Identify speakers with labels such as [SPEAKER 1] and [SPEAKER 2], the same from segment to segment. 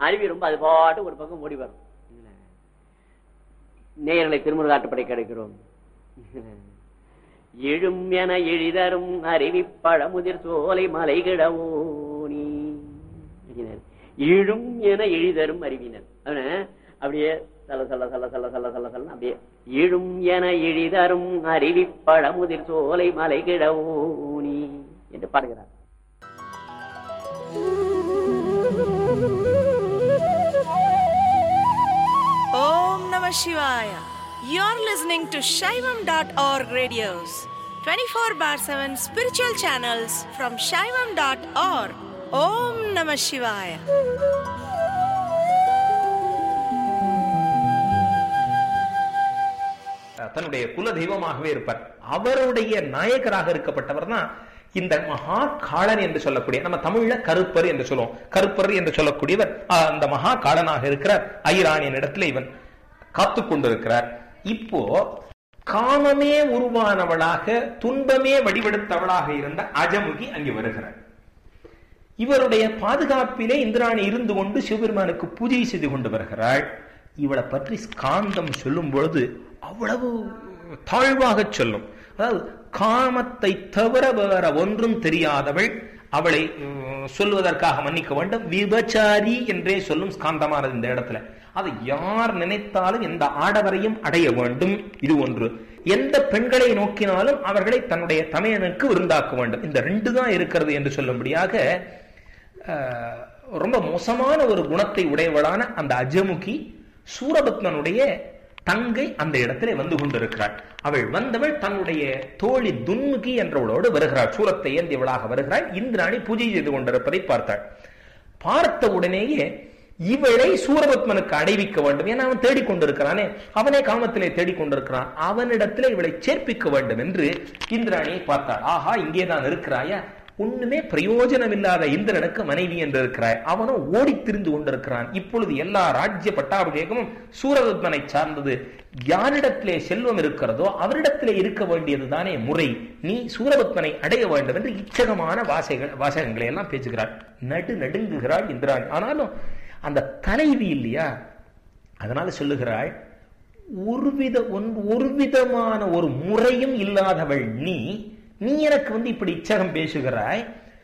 [SPEAKER 1] அருவி ரொம்ப அது பாட்டு ஒரு பக்கம் ஓடி வரும் நேயர்களை திருமுருகாட்டுப்படை கிடைக்கிறோம் எழும் என எழிதரும் அருவி பழமுதிர் சோலை மலைகிடவோனி இழும் என எழிதரும் அறிவினர் அவன அப்படியே சல சல சல சல சல சல சல அப்படியே இழும் என எழிதரும் அருவி பழமுதிர் சோலை மலைகிடவோனி என்று பாடுகிறார்
[SPEAKER 2] Om Namah Shivaya. You're listening to Shaivam.org radios, 24 bar 7 spiritual channels from Shaivam.org. Om Namah Shivaya.
[SPEAKER 3] தன்னுடைய குல தெய்வமாகவே இருப்பார் அவருடைய நாயகராக இருக்கப்பட்டவர் தான் இந்த மகா காளன் என்று சொல்லக்கூடிய நம்ம தமிழ்ல கருப்பர் என்று சொல்லுவோம் கருப்பர் என்று சொல்லக்கூடியவர் ஆஹ், அந்த மகா காளனாக இருக்கிறார் ஐராணியின் இடத்துல இவன் காத்து கொண்டிருக்கிறார் இப்போ காமமே உருவானவளாக துன்பமே வடிவெடுத்தவளாக இருந்த அஜமுகி அங்கே வருகிறார் இவருடைய பாதுகாப்பிலே இந்திராணி இருந்து கொண்டு சிவபெருமானுக்கு பூஜை செய்து கொண்டு வருகிறாள் இவளை பற்றி ஸ்காந்தம் சொல்லும் பொழுது அவ்வளவு தாழ்வாக சொல்லும் அதாவது காமத்தை தவிர வேற ஒன்றும் தெரியாதவள் அவளை உம், சொல்வதற்காக மன்னிக்க வேண்டும் விபச்சாரி என்றே சொல்லும் ஸ்காந்தமானது இந்த இடத்துல அதை யார் நினைத்தாலும் எந்த ஆடவரையும் அடைய வேண்டும் இது ஒன்று எந்த பெண்களை நோக்கினாலும் அவர்களை தன்னுடைய தமையனுக்கு விருந்தாக்க வேண்டும் இந்த ரெண்டு தான் இருக்கிறது என்று சொல்லும்படியாக அஹ், ரொம்ப மோசமான ஒரு குணத்தை உடையவளான அந்த அஜமுகி சூரபத்மனுடைய தங்கை அந்த இடத்திலே வந்து கொண்டிருக்கிறாள் அவள் வந்தவள் தன்னுடைய தோழி துன்முகி என்றவளோடு வருகிறாள் சூரத்தை ஏந்தியவளாக வருகிறாள் இந்திராணி பூஜை செய்து கொண்டிருப்பதை பார்த்தாள் பார்த்த உடனேயே இவளை சூரபத்மனுக்கு அடைவிக்க வேண்டும் ஏன்னா அவன் தேடிக்கொண்டிருக்கிறானே அவனே காமத்திலே தேடிக்கொண்டிருக்கிறான் அவனிடத்திலே இவளை சேர்ப்பிக்க வேண்டும் என்று இந்திராணியை பார்த்தாள் ஆஹா இங்கேதான் இருக்கிறாயா ஒண்ணுமே பிரயோஜனம் இல்லாத இந்திரனுக்கு மனைவி என்று இருக்கிறாய் அவனும் ஓடி திரிந்து கொண்டிருக்கிறான் இப்பொழுது எல்லா ராஜ்ய பட்டாபிஷேகமும் சூரபத்மனை சார்ந்தது யாரிடத்திலே செல்வம் இருக்கிறதோ அவரிடத்திலே இருக்க வேண்டியது தானே முறை நீ சூரபத்மனை அடைய வேண்டும் என்று இச்சகமான வாசைகள் வாசகங்களை எல்லாம் பேசுகிறாள் நடு நடுங்குகிறாள் இந்திராணி ஆனாலும் அந்த தலைவி இல்லையா அதனால சொல்லுகிறாள் ஒருவித ஒன்- ஒரு விதமான ஒரு முறையும் இல்லாதவள் நீ நீ எனக்கு வந்து இப்படி இச்சகம் பேசுகிறாய்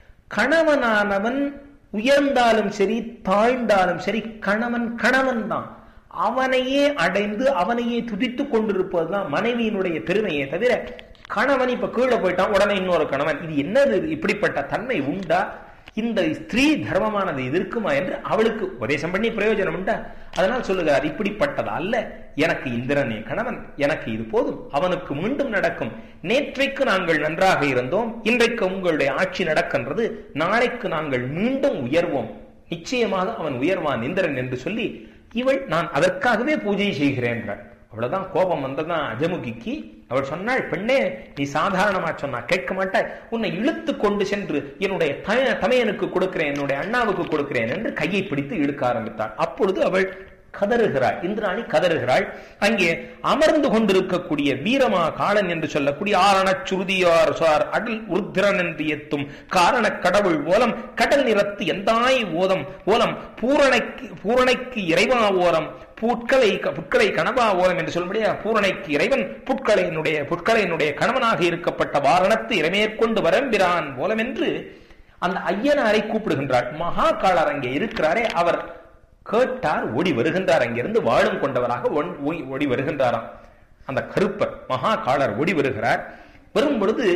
[SPEAKER 3] கணவனானவன் உயர்ந்தாலும் சரி தாழ்ந்தாலும் சரி கணவன் கணவன் தான் அவனையே அடைந்து அவனையே துதித்துக் கொண்டிருப்பதுதான் மனைவியினுடைய பெருமையே தவிர கணவன் இப்ப கீழே போயிட்டான் உடனே இன்னொரு கணவன் இது என்னது இப்படிப்பட்ட தன்மை உண்டா இந்த ஸ்திரீ தர்மமானது இது இருக்குமா என்று அவளுக்கு உபதேசம் பண்ணி பிரயோஜனம் உண்டா அதனால் சொல்லுகிறார் இப்படிப்பட்டது அல்ல எனக்கு இந்திரனே கணவன் எனக்கு இது போதும் அவனுக்கு மீண்டும் நடக்கும் நேற்றைக்கு நாங்கள் நன்றாக இருந்தோம் இன்றைக்கு உங்களுடைய ஆட்சி நடக்கின்றது நாளைக்கு நாங்கள் மீண்டும் உயர்வோம் நிச்சயமாக அவன் உயர்வான் இந்திரன் என்று சொல்லி இவள் நான் அதற்காகவே பூஜை செய்கிறேன் என்றாள் அவ்வளவுதான் கோபம் வந்ததான் அஜமுகிக்கு அவள் சொன்னாள் பெண்ணே நீ சாதாரணமா சொன்னா கேட்க மாட்டாய் உன்னை இழுத்து கொண்டு சென்று என்னுடைய த- தமையனுக்கு கொடுக்கிறேன் என்னுடைய அண்ணாவுக்கு கொடுக்கிறேன் என்று கையை பிடித்து இழுக்க ஆரம்பித்தாள் அப்பொழுது அவள் கதறுகிறாள் இந்திராணி கதறுகிறாள் அங்கே அமர்ந்து கொண்டிருக்கக்கூடிய வீரமா காளன் என்று சொல்லக்கூடிய ஆரணச் சுருதியார் சார் அடல் உருத்திரன் என்று எத்தும் காரண கடவுள் ஓலம் கடல் நிறத்து எந்தாய் ஓதம் ஓலம் பூரணைக்கு பூரணைக்கு இறைவா ஓரம் புட்களை புட்களை கணவா ஓலம் என்று சொல்லும்படியா பூரணைக்கு இறைவன் புட்களையினுடைய புட்களையினுடைய கணவனாக இருக்கப்பட்ட வாரணத்து இறைமேற்கொண்டு வரம்பிரான் ஓலம் என்று அந்த ஐயனாரை கூப்பிடுகின்றாள் மகா காளர் அங்கே இருக்கிறாரே அவர் கேட்டார் ஓடி வருகின்றார் அங்கிருந்து வாழும் கொண்டவராக ஒன்- ஓய்- ஓடி வருகின்றாராம் அந்த கருப்பர் மகா காளர் ஓடி வருகிறார் வரும் பொழுது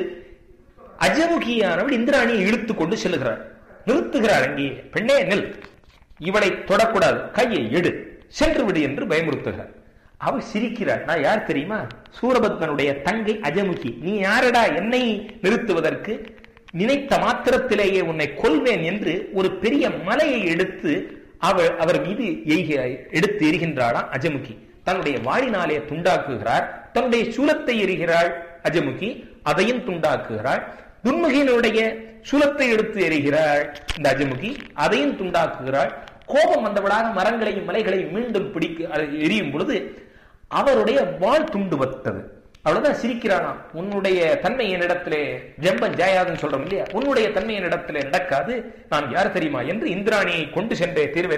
[SPEAKER 3] அஜமுகியானவள் இந்திராணியை இழுத்து கொண்டு செல்லுகிறார் நிறுத்துகிறார் அங்கே பெண்ணே நெல் இவளை தொடக்கூடாது கையை எடு சென்று விடு என்று பயமுறுத்துகிறார் அவள் சிரிக்கிறாள் நான் யார் தெரியுமா சூரபத்மனுடைய தங்கை அஜமுகி நீ யாரடா என்னை நிறுத்துவதற்கு நினைத்த மாத்திரத்திலேயே உன்னை கொல்வேன் என்று ஒரு பெரிய மலையை எடுத்து அவள் அவர் மீது எய்க எடுத்து எரிகின்றாளாம் அஜமுகி தன்னுடைய வாளினாலே துண்டாக்குகிறார் தன்னுடைய சூலத்தை எரிகிறாள் அஜமுகி அதையும் துண்டாக்குகிறாள் துன்முகியினுடைய சூலத்தை எடுத்து எறிகிறாள் இந்த அஜமுகி அதையும் துண்டாக்குகிறாள் கோபம் வந்தவளாக மரங்களையும் மலைகளையும் மீண்டும் பிடிக்க அதை எரியும் பொழுது அவருடைய வாள் துண்டு வத்தது அவ்வளவுதான் சிரிக்கிறானாம் உன்னுடைய தன்மை என்னிடத்திலே ஜம்பன் ஜெயாதுன்னு சொல்றோம் இல்லையா உன்னுடைய தன்மை என்னிடத்திலே நடக்காது நான் யார் தெரியுமா என்று இந்திராணியை கொண்டு சென்றே தீர்வேன்